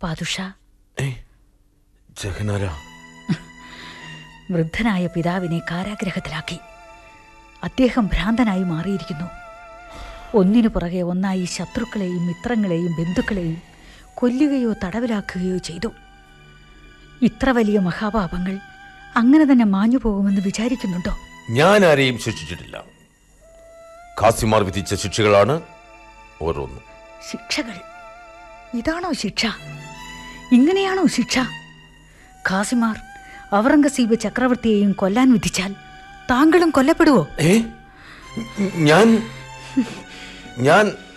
പാതുഷ ഏയ് ജഗനാര വൃദ്ധനായ പിതാവിനെ കാരാഗ്രഹത്തിലാക്കി അദ്ദേഹം ഭ്രാന്തനായി മാറിയിരിക്കുന്നു ഒന്നിനു പുറകെ ഒന്നായി ശത്രുക്കളെയും മിത്രങ്ങളെയും ബന്ധുക്കളെയും കൊല്ലുകയോ തടവിലാക്കുകയോ ചെയ്തു ഇത്ര വലിയ മഹാപാപങ്ങൾ അങ്ങനെ തന്നെ മാഞ്ഞു പോകുമെന്ന് വിചാരിക്കുന്നുണ്ടോ ഞാൻ ആരെയും ശിക്ഷിച്ചിട്ടില്ല ഖാസിമാർ വിധിച്ച ശിക്ഷകളാണ് ഓരോന്നും ശിക്ഷകൾ ഇതാണോ ശിക്ഷ ഇങ്ങനെയാണോ ശിക്ഷ ഖാസിമാർ ഔറംഗസീബ് ചക്രവർത്തിയെയും കൊല്ലാൻ വിധിച്ചാൽ താങ്കളും കൊല്ലപ്പെടുവോ ഏ ഞാൻ ഞാൻ